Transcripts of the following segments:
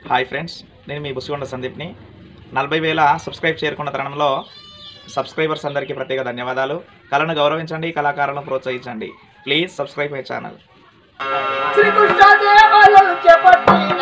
Hi friends నేను మీ బుసిగొండ సందీప్ని నలభై వేల సబ్స్క్రైబ్ చేరుకున్న తరుణంలో సబ్స్క్రైబర్స్ అందరికీ ప్రత్యేక ధన్యవాదాలు కళను గౌరవించండి కళాకారులను ప్రోత్సహించండి ప్లీజ్ సబ్స్క్రైబ్ మై ఛానల్ శ్రీకృష్ణదేవాలయం చేపట్టిన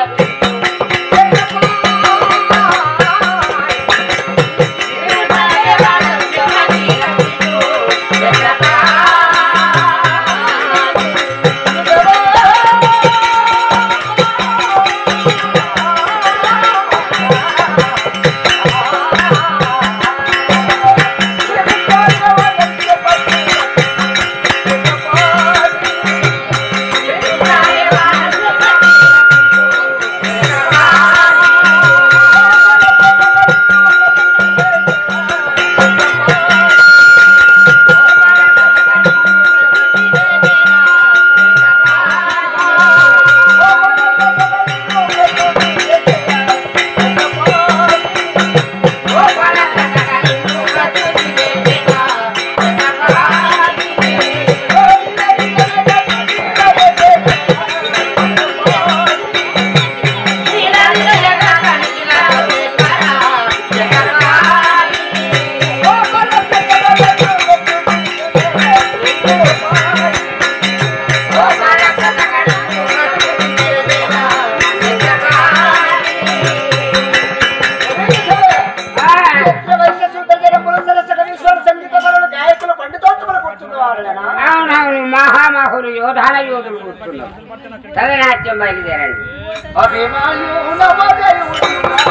గాయకులు పండితోత్తములు కూర్చున్నవారులేనా అవునవును మహామహులు యోధాన యోధులు కూర్చున్నారు తగనాట్యం బయలుదేరండి అభిమాన్యు నవదేవుడు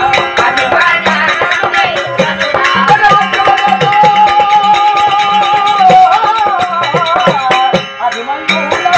అభిమన్యు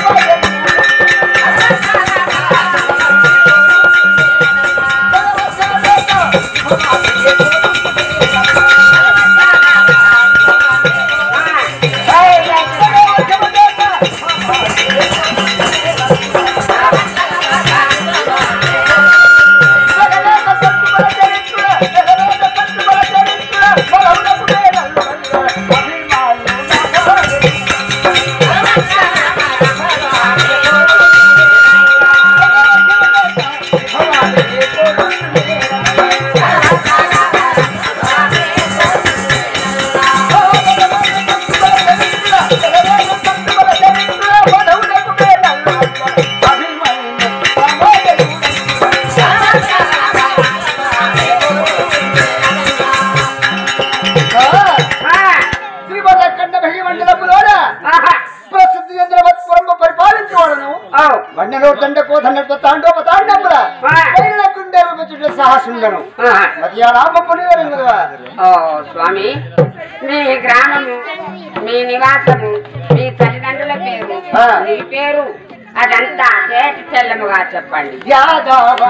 శ్రీమదఖండ భగిమండలములోన ప్రసిద్ధి చంద్రవత్పురంలో పరిపాలించేవాడును వన్నెలో దండకో దండతో తాండోప తాండముల పైన గుండెలు మెచ్చుట సాహసుండను మధ్యాహ్నమ్మని కదా ఓ స్వామి మీ గ్రామము మీ నివాసము మీ తల్లిదండ్రుల పేరు ఆ. మీ పేరు అదంతా చేతి చెల్లముగా చెప్పండి యాదవ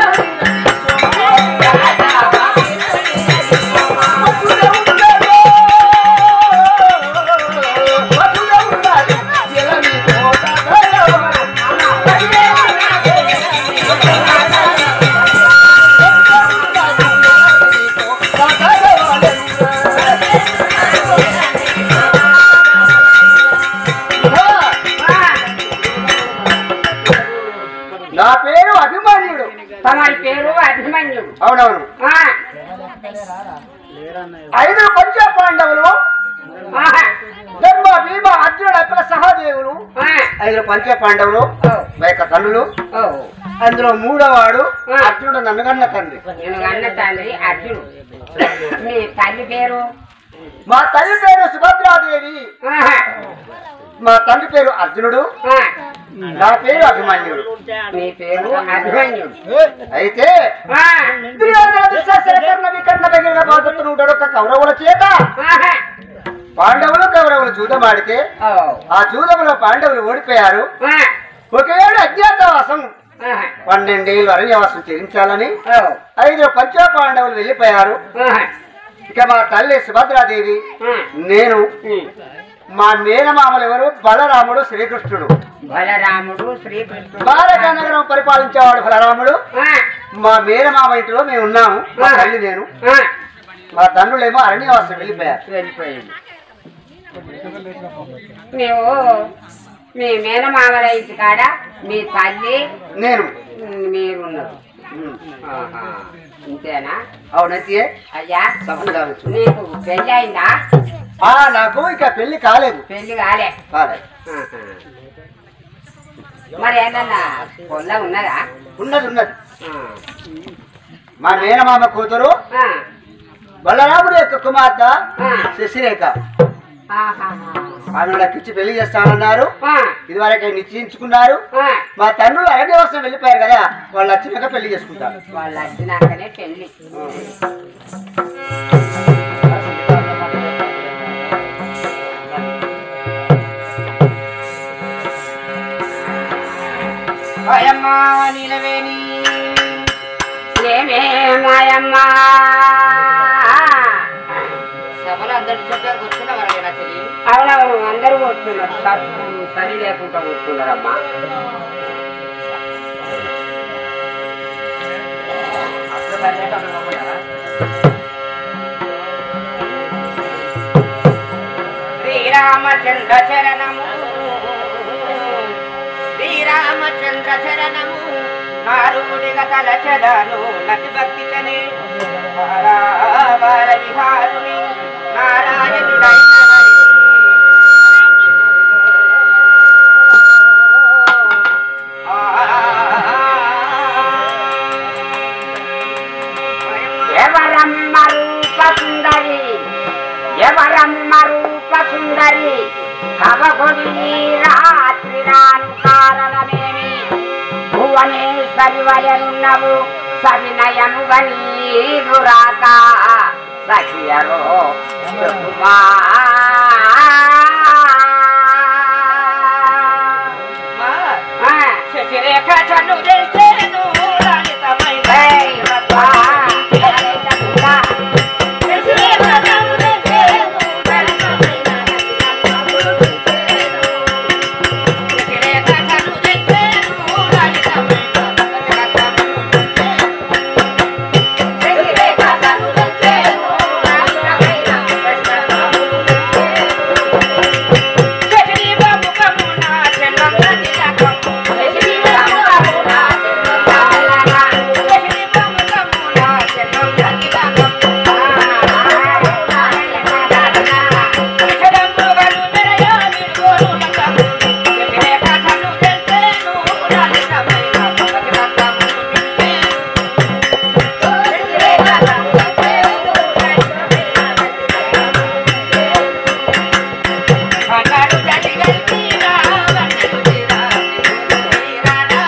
నా పేరు అభిమాన్యుడు తమరి పేరు అభిమన్యుడు అవునవును ఆ, ఐదు పంచ పాండవులు ఆహా, ధర్మ భీమ అర్జునుడు అక్కడ సహదేవులు ఆ, ఐదు పంచ పాండవులు ఓ, మా యొక్క తల్లులు ఓ, అందులో మూడోవాడు అర్జునుడు నన్నగన్న తండ్రి నేను అన్న తండ్రి అర్జునుడు మీ తల్లి పేరు మా తల్లి పేరు సుభద్రాదేవి ఆహా, మా తండ్రి పేరు అర్జునుడు ఆ, నా పేరు అభిమన్యుడు మీ పేరు అభిమన్యుడు అయితే ఆ, దుర్యోధన దుశ్శాసనకర్ణ వికర్ణ బగిరిన బాధతులు ఒక కౌరవుల చేత ఆహా, పాండవులు కౌరవులు జూదమాడితే ఓ, ఆ జూదంలో పాండవులు ఓడిపోయారు ఆ, ఒకేడు అజ్ఞాతవాసం ఆహా, పన్నెండేళ్ళు అరణ్యవాసం చేయించాలని ఓ, ఐదు పంచ పాండవులు వెళ్ళిపోయారు ఆహా, ఇక మా తల్లి సుభద్రాదేవి ఆ, నేను ఉమ్. మా మేనమామలు ఎవరు బలరాముడు శ్రీకృష్ణుడు బలరాముడు శ్రీకృష్ణుడు ద్వారకా నగరం పరిపాలించేవాడు బలరాముడు ఆ, మా మేనమామ ఇంటిలో మేము ఉన్నాము మా తల్లి నేను ఆ, మా తండ్రులేమో అరణ్యవాసం వెళ్ళిపోయారు వెళ్ళిపోయింది నువ్వు మీ మేనమామల ఇంటి కాడ మీ తల్లి నేను మీరున్నారు ఆహా. ఇంతేనా అవునైతే అయ్యా సభను కావచ్చు నీకు పెళ్ళి అయిందా ఆ నాకు ఇక పెళ్లి కాలేదు పెళ్లి కాలే కాలేదు ఆహా. మరి ఏంటన్నా పొల్ల ఉన్నదా ఉన్నది ఉన్నది ఆ. మా మేనమామ కూతురు ఆ. బలరాముడు యొక్క కుమార్తె ఆ. శశిరేఖ ఆహాహా. ఆమె నాకు ఇచ్చి పెళ్లి చేస్తానన్నారు ఆ. ఇదివరకు నిశ్చయించుకున్నారు ఆ. మా తండ్రులు అరణ్యవాసం వెళ్ళిపోయారు కదా వాళ్ళు వచ్చినాక పెళ్లి చేసుకుంటారు వాళ్ళు వచ్చినాకనే పెళ్లి అయమ్మా నీలవేణి ఏమే మాయమ్మా సభలో అందరి చుట్టూ కూర్చున్నవారు నా చెల్లి అవునవును అందరూ కూర్చున్నారు సరి సరి లేకుండా కూర్చున్నారమ్మా అప్పుడు సరిగ్గా కనుక్కోమన్నారా? శ్రీరామచంద్ర చరణము శ్రీరామచంద్ర చరణము నారుడిగ తలచదను నటి భక్తి చనే బాల విహారుని నారాయణుడైన ఎవరమ్మ రూప సుందరి ఎవరమ్మ రూప సుందరి కవకొడి రాత్రి రాను కారణమేమి భువనేశ్వరి వలెనున్నవు సవినయము గనీరు రాక సఖియరో చెప్పుమా ఆ. శశిరేఖ చను చేసేను లలితమైన ఏయ్, రబ్బా. అరేక దుర్గా. శశిరేఖ చను చేసేను లలితమైన శశిని బాబుకమున చెన్నంద తిలకము శశిని బాబుకమున శశిని బాబుకమున చెన్నంద తిలకము శశిరంబుగలు మెరయా నిలుగోను నకము శశిరేఖ చను చేసేను లలితమైన భగవతము అన్నాడు జడిగల్ తీరా వందలు తీరా తీరాడా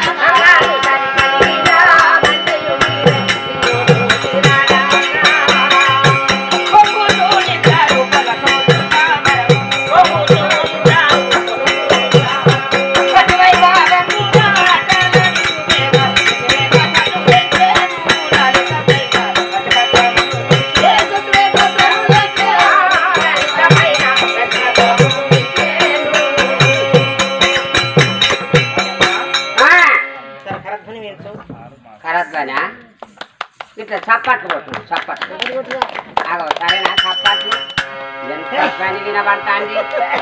కరద్వానా ఇట్లా చప్పట్లు కొట్టు చప్పట్లు అగో సరేనా చప్పట్లు ఎంత పని వినబడతాంది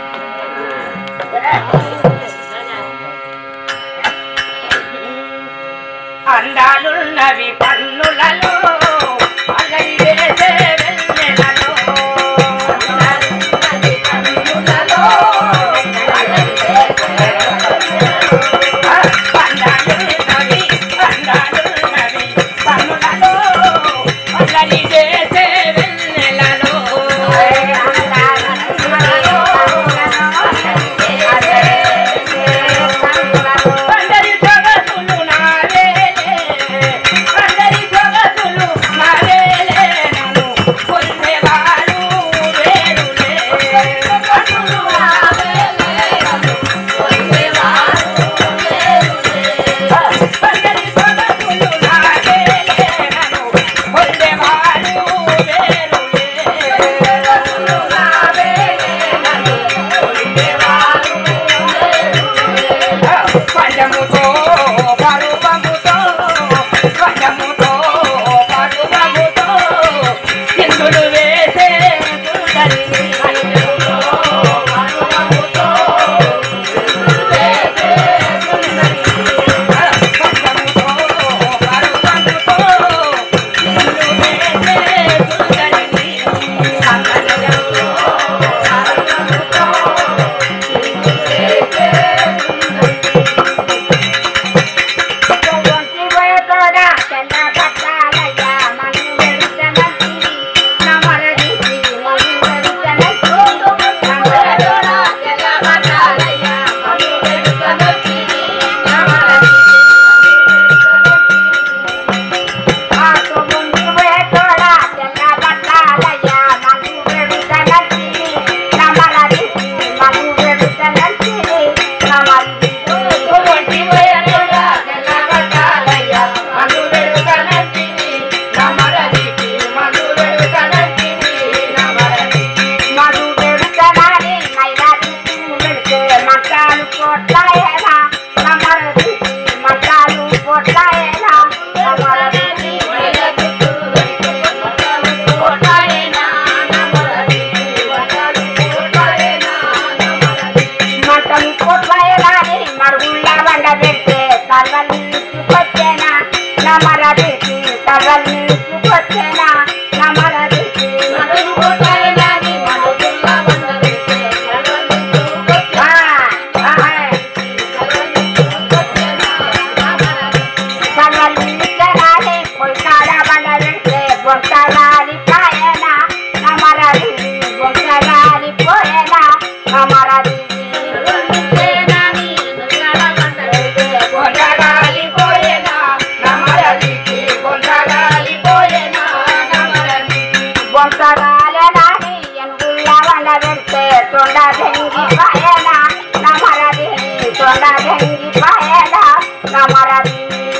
అందాలున్నవి పన్నులలో అలరి వేసే వెన్నెలలో అందాలున్నవి పన్నులలో అలరి వేసే అందాలున్నవి అందాలున్నవి పన్నులలో అలరి వేసే వెన్నెలలో అందరి సొగసులు నావేలే తెల్ల పట్టాలయ్యా మను వెడుతనంతి నమరదికి మను వెడుతనంతి నమరదోడ తెల్ల పట్టాలయ్యా మను వెడుతనంతి నమరదికి ఆకు ముందు వేటోడ తెల్ల పట్టాలయ్యా మను వెడుతనంతి నమరదికి మను వెడుతనంతి నమరదికి ముందు వేటోడ తెల్ల పట్టాలయ్యా మను వెడుతనంతి నమరదికి మను వెడుతనంతి నమరదికి మను వెడుతనాని మైలాదికి వెళ్తే మంటాలు కోట్లాయేనా నమరదికి మంటాలు కోట్లాయేనా నమరదికి మైలాదికి మంటాలు కోట్లాయేనా నమరదికి మంటాలు కోట్లాయేనా నమరదికి మంటలు కోట్లాయేనాని మరుగుళ్ళ వండ పెడితే కర్రలు తీసుకొచ్చేనా నమరదికి కర్రలు తీసుకొచ్చేనా నమరదికి మరుగు కోట్లాయేనాని మరుగుళ్ళ వండ పెడితే కర్రలు తీసుకొచ్చేనా కర్రలించరాని పొయ్యాడ బండ పెడితే బొంతరాని కాయనా నమరది బొంతరాని పోయేనా నమరది బొంతరాలని ఎనుగుళ్ళ వండ పెడితే తొండ దెంగి పాయనా నమరది తొండ దెంగి పాయనా నమరది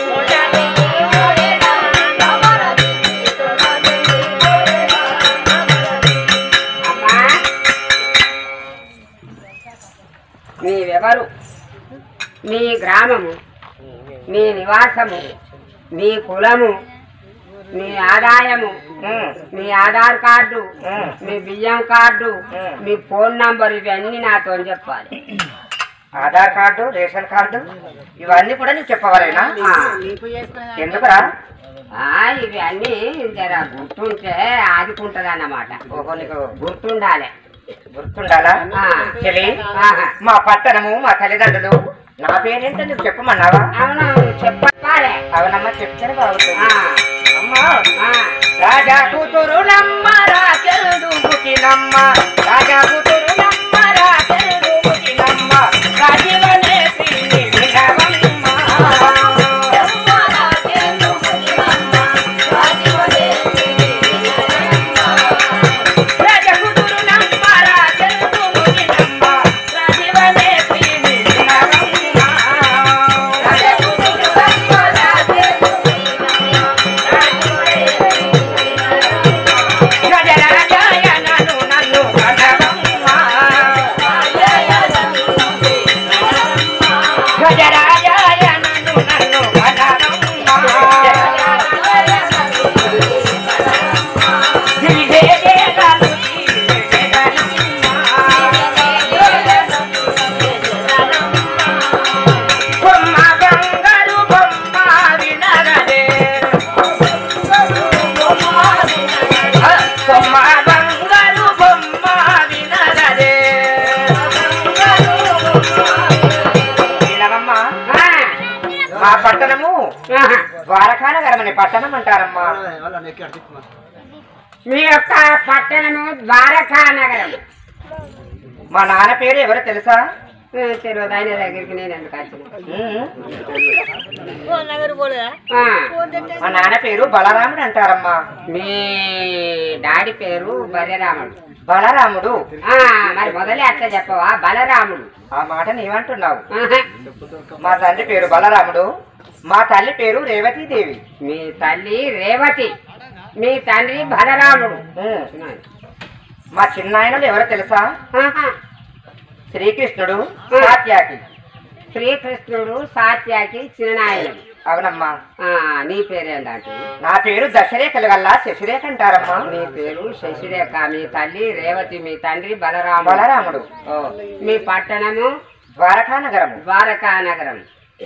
అమ్మా మీరెవరు మీ గ్రామము మీ నివాసము మీ కులము మీ ఆదాయము మీ ఆధార్ కార్డు మీ బియ్యం కార్డు మీ ఫోన్ నంబర్ ఇవన్నీ నాతో చెప్పాలి ఆధార్ కార్డు రేషన్ కార్డు ఇవన్నీ కూడా నీకు చెప్పవాలేనా ఆ. ఎందుకురా ఆ, ఇవన్నీ జర గుర్తుంటే ఆదుకుంటది అన్నమాట ఓహో నీకు గుర్తుండాలి గుర్తుండాలా ఆ. చెలి ఆహా. మా పట్టణము మా తల్లిదండ్రులు నా పేరేంటో నువ్వు చెప్పమన్నావా అవును చెప్పాలి అవునమ్మా చెప్తే బాగుంటుంది ఆ, అమ్మా ఆ. రాజా కూతురు నమ్మ రాకెల్దు పుట్టినమ్మ రాజా కూతురు నమ్మ రాకెల్దు పుట్టినమ్మ రాజీవనే శ్రీని వినవమ్మ రాజా కూతురు నమ్మ రాకెల్దు పుట్టినమ్మ రాజీవనే శ్రీని వినవమ్మ రాజా కూతురు నమ్మ రాకెల్దు గజరాజాయ నన్ను నన్ను కనవమ్మ గజరాజాయ నన్ను నన్ను కనవమ్మ దివిదేవేగాలు బొమ్మ బంగారు బొమ్మ వినగదే బొమ్మ బంగారు బొమ్మ వినగదే వినవమ్మా ఆ, మా పట్టణము ఆహా. ద్వారకానగరం అనే పట్టణం అంటారమ్మా మీ యొక్క పట్టణము ద్వారకా నగరం మా నాన్న పేరు ఎవరో తెలుసా ఆ, తెలియదు ఆయన దగ్గరికి నేను ఎందుకు వచ్చిన ఉమ్. ఆ, మా నాన్న పేరు బలరాముడు అంటారమ్మా మీ డాడీ పేరు బలరాముడు బలరాముడు ఆ, మరి మొదలే అట్లా చెప్పవా బలరాముడు ఆ మాట నీవంటున్నావు ఆహా. మా తండ్రి పేరు బలరాముడు మా తల్లి పేరు రేవతీదేవి మీ తల్లి రేవతి మీ తండ్రి బలరాముడు ఉమ్. మా చిన్నాయనలు ఎవరో తెలుసా ఆహా. శ్రీకృష్ణుడు సాత్యాకి శ్రీకృష్ణుడు సాత్యాకి చిన్ననాయనుడు అవునమ్మా ఆ, నీ పేరేంటంటే నా పేరు దశరేఖలు గల్లా శశిరేఖ అంటారమ్మా మీ పేరు శశిరేఖ మీ తల్లి రేవతి మీ తండ్రి బలరాముడు బలరాముడు ఓ, మీ పట్టణము ద్వారకా నగరము ద్వారకా నగరం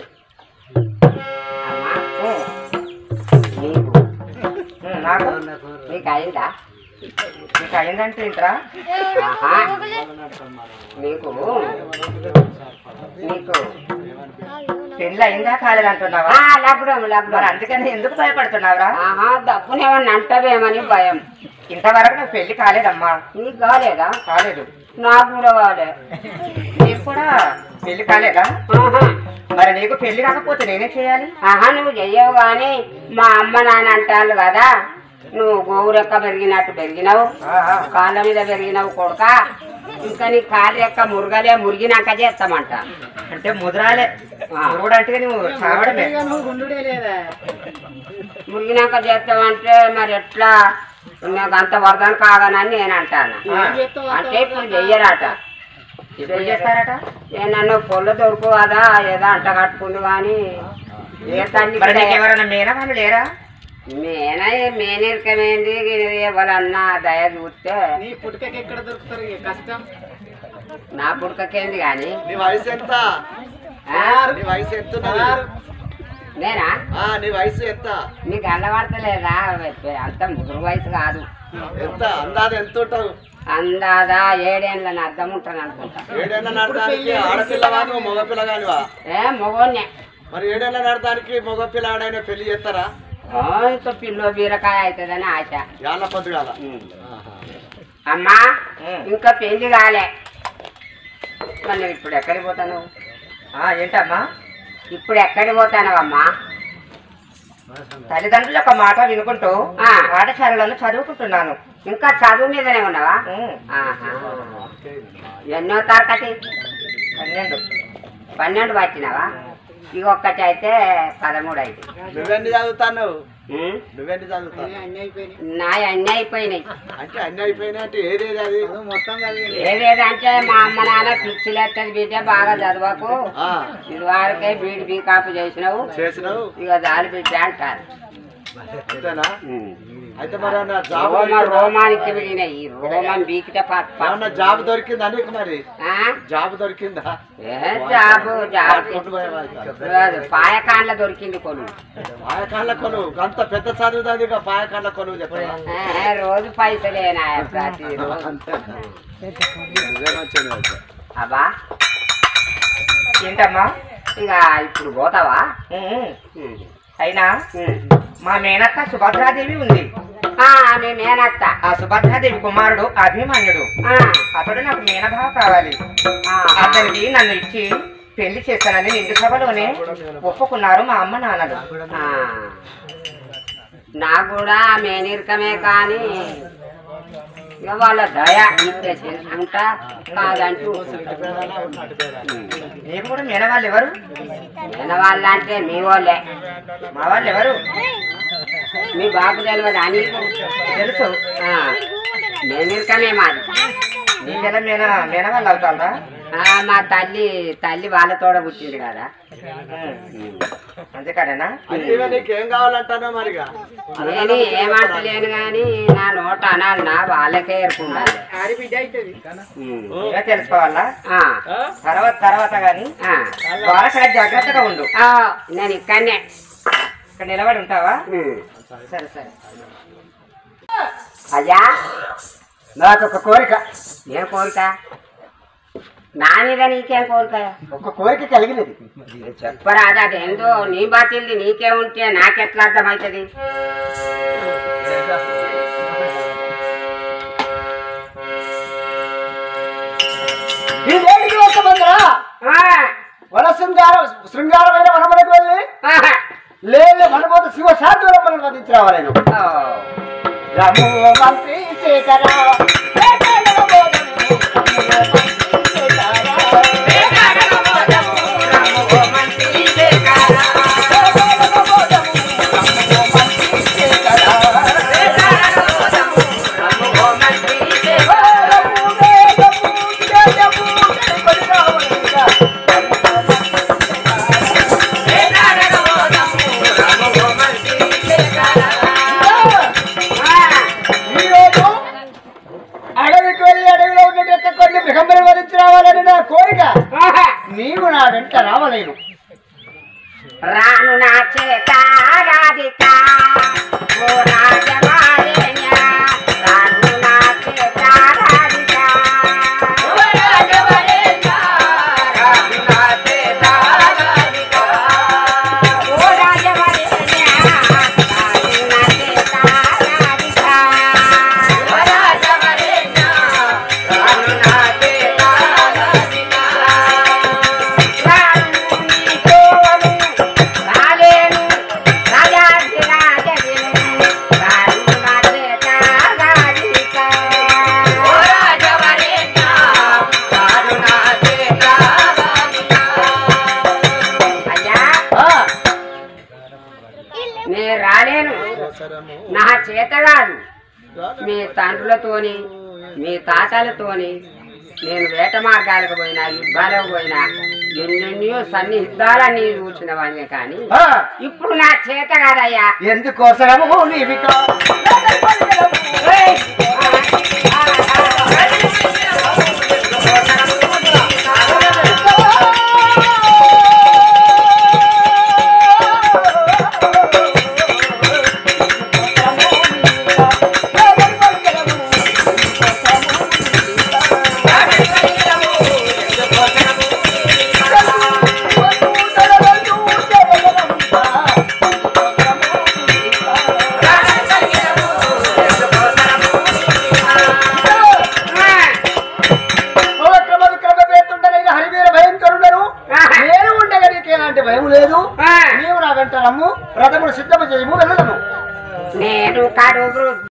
అమ్మా, ఉమ్. నీకు ఉమ్, నాకు నీకు అయిందా నీకు అయిందంటే ఏంట్రా ఆహా. నీకు నీకు పెళ్ళి అయిందా కాలేదంటున్నావా ఆ, లబ్బడం మరి లబ్బడం అందుకని ఎందుకు భయపడుతున్నావురా ఆహా డబ్బునేమన్నా అంటావేమని భయం ఇంతవరకు నాకు పెళ్లి కాలేదమ్మా నీకు కాలేదా కాలేదు నాకు కూడా కాలే నీకు కూడా పెళ్లి కాలేదా ఆహా మరి నీకు పెళ్లి కాకపోతే నేనే చేయాలి ఆహా నువ్వు చెయ్యవు కానీ మా అమ్మ నాన్న అంటారు కదా నువ్వు గోవురెక్క పెరిగినట్టు పెరిగినావు ఆహా. కాళ్ళ మీద పెరిగినావు కొడుక ఇంకా నీ కాళ్ళ యొక్క మురుగలే మురిగినాక చేస్తామంట అంటే ముద్రాలే ఆ. మురుగుడు అంటే నువ్వు చావడమే మురిగినాక చేస్తామంటే మరి ఎట్లా నాకు అంత వరదం కాగనని నేను అంటాను ఆ. అంటే ఇప్పుడు చెయ్యరాట ఏం చేస్తారట ఏ నన్ను పొల్ల దొరుకు కదా ఏదో అంట కట్టుకుంది కానీ ఏ తల్లి మరి నీకు ఎవరైనా మేన వాళ్ళు లేరా మేన మేనరికమైంది ఎవరన్నా దయ చూస్తే నీ పుట్టుకకి ఎక్కడ దొరుకుతారు ఇక కష్టం నా పుడకకేంది కానీ నీ వయసు ఎంత ఆ? నీ వయసు ఎంత ఉన్నది? నేనా ఆ నీ వయసు ఎంత నీకు అల్లబడతలేదా అంత ముదురు వయసు కాదు ఎంత అందాది ఎంత ఉంటావు అందాదా ఏడేళ్ళ అర్థం ఉంటాను అనుకుంటా ఏడేళ్ళ నడటానికి ఆడపిల్లవా నువ్వు మగపిల్ల కానివా ఏ మగోన్నే మరి ఏడేళ్ళ నడటానికి మగపిల్ల ఆడైనా పెళ్లి చేస్తారా ఓ, ఇంత పిల్లో బీరకాయ అవుతుందని ఆశ యాళ్ళ పొద్దుగాల ఉమ్. ఆహా. అమ్మా ఉమ్. ఇంకా పెళ్లి కాలే మరి నువ్వు ఇప్పుడు ఎక్కడికి పోతాను ఆ, ఏంటమ్మా ఇప్పుడు ఎక్కడికి పోతానవమ్మా తల్లిదండ్రుల ఒక మాట వినుకుంటూ ఆ. పాఠశాలలో చదువుకుంటున్నాను ఇంకా చదువు మీదనే ఉన్నావా ఉమ్. ఆహా. ఎన్నో తరగతి పన్నెండు పన్నెండు పట్టినావా ఇక ఒక్కటి అయితే పదమూడు అయితే నువ్వెన్ని చదువుతాను ఉమ్? నువ్వెన్ని చదువుతావు అన్ని అయిపోయినాయి నా అన్నీ అయిపోయినాయి అంటే అన్ని అయిపోయినాయి అంటే ఏదేది అది చదువు మొత్తం చదివి ఏదేదంటే మా అమ్మ నాన్న పిచ్చిలేస్తుంది బిడ్డ బాగా చదవకు ఆ, ఇది వారికే బీడి బీకాపు చేసినావు చేసినావు ఇక దాని బిడ్డ అంటారు అంతేనా ఉమ్. అయితే మరి ఏమన్నా జాబ్ రోమ దొరికిందా? రోమానికి మిగిలినాయి ఈ రోమం బీకితే ప- ప- ఏమన్నా జాబ్ దొరికిందా నీకు మరి ఆ? జాబ్ దొరికిందా ఏ జాబు జాబు కొట్టుకోయేవా ఇక? కాదు, పాయకాండ్ల దొరికింది కొను పాయకాళ్ళ కొనువు అంత పెద్ద చదువుతుంది ఇక పాయకాళ్ళ కొనువు చెప్పరా ఆ, రోజు పైసలేనా ప్రతి రోజు అంతేనా? నువ్వే మంచిగా అయితే. అబ్బా ఏంటమ్మా ఇక ఇప్పుడు పోతావా ఉమ్. ఉమ్. అయినా ఉమ్. మా మేనత్త సుభద్రాదేవి ఉంది ఆ, మీ మేనత్త ఆ సుభద్రాదేవి కుమారుడు అభిమన్యుడు ఆ, అతడు నాకు మేనభావ కావాలి ఆ, అతనికి నన్ను ఇచ్చి పెళ్లి చేస్తానని నిండు సభలోనే ఒప్పుకున్నారు మా అమ్మ నాన్నలు ఆ. నాకు కూడా మేనీరకమే కానీ ఇక వాళ్ళ దయ ఇట్లా చేసుకుంటా కాదంటూ నీకు కూడా మేనవాళ్ళు ఎవరు నేను వాళ్ళంటే మీ వాళ్ళే మా వాళ్ళు ఎవరు మీ బాబు తెలియదా నీకు తెలుసు ఆ, మేనీరకమే మాది నీకెలా మేన మేనవాళ్ళు అవుతారా ఆ, మా తల్లి తల్లి వాళ్ళతోడ పుట్టింది కదా అంతేకాడేనా అంటే ఇక నీకేం కావాలంటానో మరిగా నేను ఏమంటలేను కానీ నా నోట అనాలనా వాళ్ళకే ఏర్పుండాలి ఆడి బిడ్డ అవుతుంది నువ్వే తెలుసుకోవాలా ఆ, తర్వాత తర్వాత గాని ఆ. ద్వారకాడ జాగ్రత్తగా ఉండు ఆ, నేను ఇక్కడనే ఇక్కడ నిలబడి ఉంటావా ఉమ్. సరే సరే అయ్యా నాకు ఒక కోరిక ఏం కోరిక నా మీద నీకేం కోరిక ఒక కోరిక కలిగినది చెప్పరాదా అదేందో నీ బాటిల్ది నీకే ఉంటే నాకెట్లా అర్థమవుతుంది ఇదేంటిది ఒక మందిరా ఆ, వన శృంగార శృంగారమైన వనములకు వెళ్ళి ఆహా. లేదు మనబోత శివ శాంతులను మనం వధించి రావాలి నేను. ఓ, రమో మంత్రి శేఖర శేఖర బోధము, రమో మంత్రి శేఖర. ఆ, ఈరోజు నా చేత కాదు మీ తండ్రులతోని మీ తాతలతోని నేను వేట మార్గాలకు పోయినా యుద్ధాలకు పోయినా ఎన్నెన్నో సన్ని యుద్ధాలన్నీ చూసిన వాడిని కానీ ఆ, ఇప్పుడు నా చేత కాదయ్యా ఎందుకోసము నీవి కా- ఏయ్! ఓ క్రమది క్రమ పేరుతుండనైన హరివీర భయంకరుడను నేను ఉండగా నీకేలాంటి భయం లేదు ఆ! నీవు నా వెంట రమ్ము రథమును సిద్ధము చేయము వెళ్ళదము నేను కడుపు